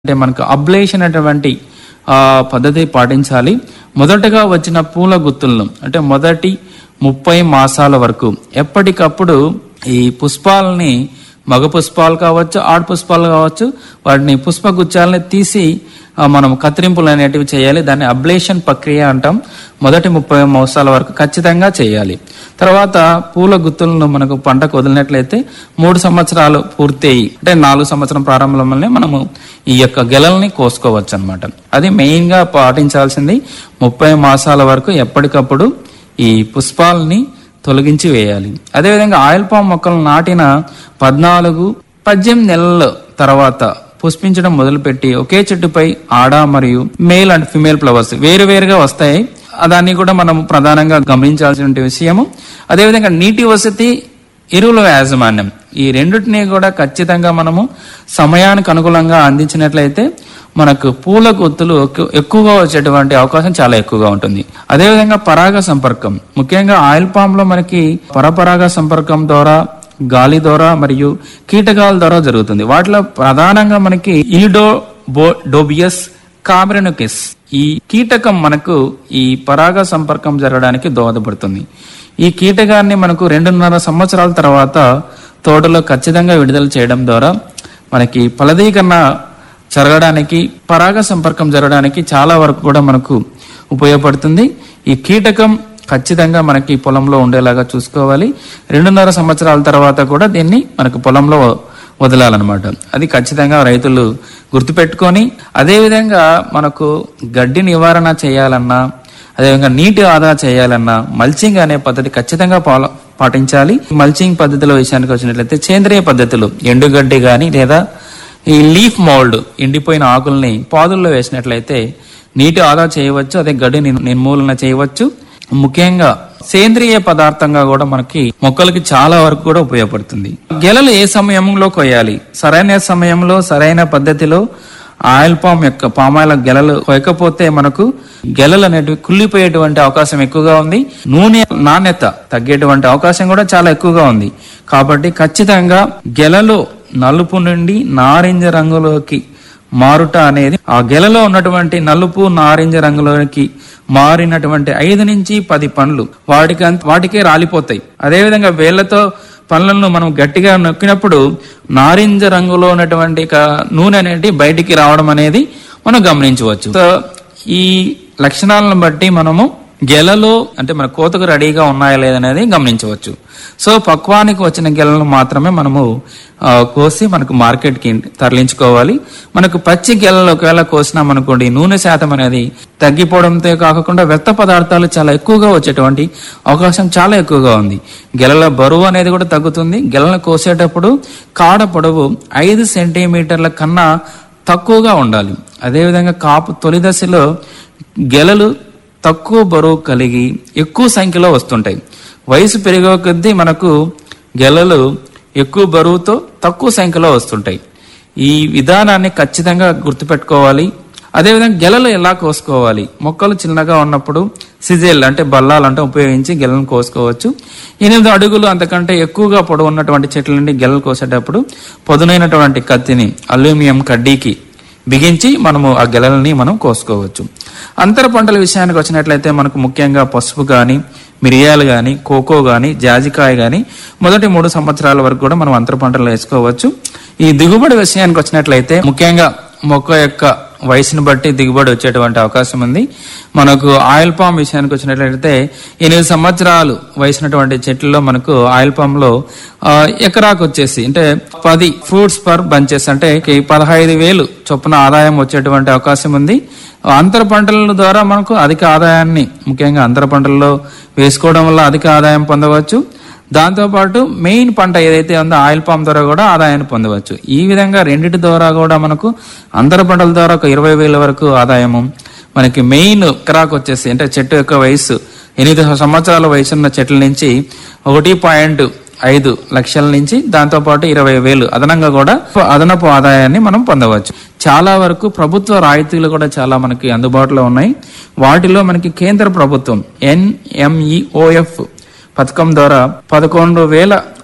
అంటే మనకు అబ్లేషన్ అటువంటి ఆ, పద్ధతి పాటించాలి మొదటగా వచ్చిన పూల గుత్తులను అంటే మొదటి ముప్పై మాసాల వరకు ఎప్పటికప్పుడు ఈ పుష్పాలని మగ పుష్పాలు కావచ్చు ఆడ పుష్పాలు కావచ్చు వాటిని పుష్పగుచ్చాలని తీసి ఆ, మనం కత్తిరింపులు అనేటివి చేయాలి దాన్ని అబ్లేషన్ ప్రక్రియ అంటాం మొదటి ముప్పై మాసాల వరకు ఖచ్చితంగా చేయాలి తర్వాత పూల గుత్తులను మనకు పంటకు వదిలినట్లయితే మూడు సంవత్సరాలు పూర్తయి అంటే నాలుగు సంవత్సరం ప్రారంభంలోనే మనము ఈ యొక్క గెలల్ని కోసుకోవచ్చు అనమాట అది మెయిన్ గా పాటించాల్సింది ముప్పై మాసాల వరకు ఎప్పటికప్పుడు ఈ పుష్పాలని తొలగించి వేయాలి అదేవిధంగా ఆయిల్ పామ్ మొక్కలు నాటిన పద్నాలుగు పద్దెనిమిది నెలల తర్వాత పుష్పించడం మొదలుపెట్టి ఒకే చెట్టుపై ఆడ మరియు మేల్ అండ్ ఫిమేల్ ఫ్లవర్స్ వేరు వేరుగా వస్తాయి దాన్ని కూడా మనం ప్రధానంగా గమనించాల్సిన విషయము అదేవిధంగా నీటి వసతి ఎరువుల యాజమాన్యం ఈ రెండింటినీ కూడా ఖచ్చితంగా మనము సమయానికి అనుకూలంగా అందించినట్లయితే మనకు పూల గుత్తులు ఎక్కు- ఎక్కువగా వచ్చేటువంటి అవకాశం చాలా ఎక్కువగా ఉంటుంది అదేవిధంగా పరాగ సంపర్కం ముఖ్యంగా ఆయిల్ పామ్ లో మనకి పరపరాగ సంపర్కం ద్వారా గాలి ద్వారా మరియు కీటకాల ద్వారా జరుగుతుంది వాటిలో ప్రధానంగా మనకి ఇలిడో డోబియస్ కాబ్రెనుకిస్ ఈ కీటకం మనకు ఈ పరాగ సంపర్కం జరగడానికి దోహదపడుతుంది ఈ కీటకాన్ని మనకు రెండున్నర సంవత్సరాల తర్వాత తోటలో ఖచ్చితంగా విడుదల చేయడం ద్వారా మనకి ఫలదీకరణ జరగడానికి పరాగ సంపర్కం జరగడానికి చాలా వరకు కూడా మనకు ఉపయోగపడుతుంది ఈ కీటకం ఖచ్చితంగా మనకి పొలంలో ఉండేలాగా చూసుకోవాలి రెండున్నర సంవత్సరాల తర్వాత కూడా దీన్ని మనకు పొలంలో వదలాలన్నమాట అది ఖచ్చితంగా రైతులు గుర్తుపెట్టుకొని అదేవిధంగా మనకు గడ్డి నివారణ చేయాలన్నా అదేవిధంగా నీటి ఆదా చేయాలన్నా మల్చింగ్ అనే పద్ధతి ఖచ్చితంగా పాల పాటించాలి మల్చింగ్ పద్ధతిలో విషయానికి వచ్చినట్లయితే సేంద్రియ పద్ధతులు ఎండుగడ్డి గాని లేదా ఈ లీఫ్ మౌల్డ్ ఎండిపోయిన ఆకుల్ని పాదుల్లో వేసినట్లయితే నీటి ఆదా చేయవచ్చు అదే గడ్డి నిర్- నిర్మూలన చేయవచ్చు ముఖ్యంగా సేంద్రియ పదార్థంగా కూడా మనకి మొక్కలకి చాలా వరకు కూడా ఉపయోగపడుతుంది గెలలు ఏ సమయంలో కొయ్యాలి సరైన సమయంలో సరైన పద్ధతిలో ఆయిల్ పామ్ యొక్క పామాయిల్ గెలలు కొయ్యకపోతే మనకు గెలలు అనేటివి కుళ్ళిపోయేటువంటి అవకాశం ఎక్కువగా ఉంది నూనె నాణ్యత తగ్గేటువంటి అవకాశం కూడా చాలా ఎక్కువగా ఉంది కాబట్టి ఖచ్చితంగా గెలలో నలుపు నుండి నారింజ రంగులోకి మారుట అనేది ఆ గెలలో ఉన్నటువంటి నలుపు నారింజ రంగులోకి మారినటువంటి ఐదు నుంచి పది పండ్లు వాటికి అంత- వాటికే రాలిపోతాయి అదేవిధంగా వేళ్లతో పండ్లను మనం గట్టిగా నొక్కినప్పుడు నారింజ రంగులో ఉన్నటువంటి ఒక నూనె అనేది బయటికి రావడం అనేది మనం గమనించవచ్చు సో ఈ లక్షణాలను బట్టి మనము గెలలో అంటే మన కోతకు రెడీగా ఉన్నాయా లేదనేది గమనించవచ్చు సో పక్వానికి వచ్చిన గెలను మాత్రమే మనము ఆ, కోసి మనకు మార్కెట్కి తరలించుకోవాలి మనకు పచ్చి గెలలు ఒకవేళ కోసినాం అనుకోండి నూనె శాతం అనేది తగ్గిపోవడంతో కాకుండా వ్యర్థ పదార్థాలు చాలా ఎక్కువగా వచ్చేటువంటి అవకాశం చాలా ఎక్కువగా ఉంది గెలల బరువు అనేది కూడా తగ్గుతుంది గెలను కోసేటప్పుడు కాడ పొడవు ఐదు సెంటీమీటర్ల కన్నా తక్కువగా ఉండాలి అదేవిధంగా కాపు తొలి దశలో గెలలు తక్కువ బరువు కలిగి ఎక్కువ సంఖ్యలో వస్తుంటాయి వయసు పెరిగే కొద్దీ మనకు గెలలు ఎక్కువ బరువుతో తక్కువ సంఖ్యలో వస్తుంటాయి ఈ విధానాన్ని ఖచ్చితంగా గుర్తుపెట్టుకోవాలి అదేవిధంగా గెలలు ఎలా కోసుకోవాలి మొక్కలు చిన్నగా ఉన్నప్పుడు సిజెల్ అంటే బల్లాలు అంటే ఉపయోగించి గెలను కోసుకోవచ్చు ఎనిమిది అడుగులు అంతకంటే ఎక్కువగా పొడవు ఉన్నటువంటి చెట్ల నుండి గెలలు కోసేటప్పుడు పదునైనటువంటి కత్తిని అల్యూమినియం కడ్డీకి బిగించి మనము ఆ గెలలని మనం కోసుకోవచ్చు అంతర పంటల విషయానికి వచ్చినట్లయితే మనకు ముఖ్యంగా పసుపు కానీ మిరియాలు కానీ కోకో కానీ జాజికాయ కానీ మొదటి మూడు సంవత్సరాల వరకు కూడా మనం అంతర పంటలు వేసుకోవచ్చు ఈ దిగుబడి విషయానికి వచ్చినట్లయితే ముఖ్యంగా మొక్క యొక్క వయసును బట్టి దిగుబడి వచ్చేటువంటి అవకాశం ఉంది మనకు ఆయిల్ పామ్ విషయానికి వచ్చినట్లయితే ఎనిమిది సంవత్సరాలు వయసున్నటువంటి చెట్లలో మనకు ఆయిల్ పామ్ లో ఆ, ఎకరాకు వచ్చేసి అంటే పది ఫ్రూట్స్ పర్ బంచెస్ అంటే కి పదహైదు వేలు చొప్పున ఆదాయం వచ్చేటువంటి అవకాశం ఉంది అంతర పంటల ద్వారా మనకు అధిక ఆదాయాన్ని ముఖ్యంగా అంతర పంటల్లో వేసుకోవడం వల్ల అధిక ఆదాయం పొందవచ్చు దాంతోపాటు మెయిన్ పంట ఏదైతే ఉందో ఆయిల్ పామ్ ద్వారా కూడా ఆదాయాన్ని పొందవచ్చు ఈ విధంగా రెండిటి ద్వారా కూడా మనకు అంతర పంటల ద్వారా ఒక ఇరవై వేల వరకు ఆదాయము మనకి మెయిన్ క్రాక్ వచ్చేసి అంటే చెట్టు యొక్క వయసు ఎనిమిది సంవత్సరాల వయసు ఉన్న చెట్ల నుంచి ఒకటి పాయింట్ ఐదు లక్షల నుంచి దాంతో పాటు ఇరవై వేలు అదనంగా కూడా అదనపు ఆదాయాన్ని మనం పొందవచ్చు చాలా వరకు ప్రభుత్వ రాయితీలు కూడా చాలా మనకి అందుబాటులో ఉన్నాయి వాటిలో మనకి కేంద్ర ప్రభుత్వం ఎన్ఎంఈఓఎఫ్ పథకం ద్వారా పదకొండు వేల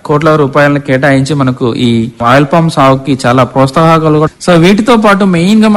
కోట్ల రూపాయలను కేటాయించి మనకు ఈ ఆయిల్ పామ్ సాగుకి చాలా ప్రోత్సాహకాలు కూడా సో వీటితో పాటు మెయిన్ గా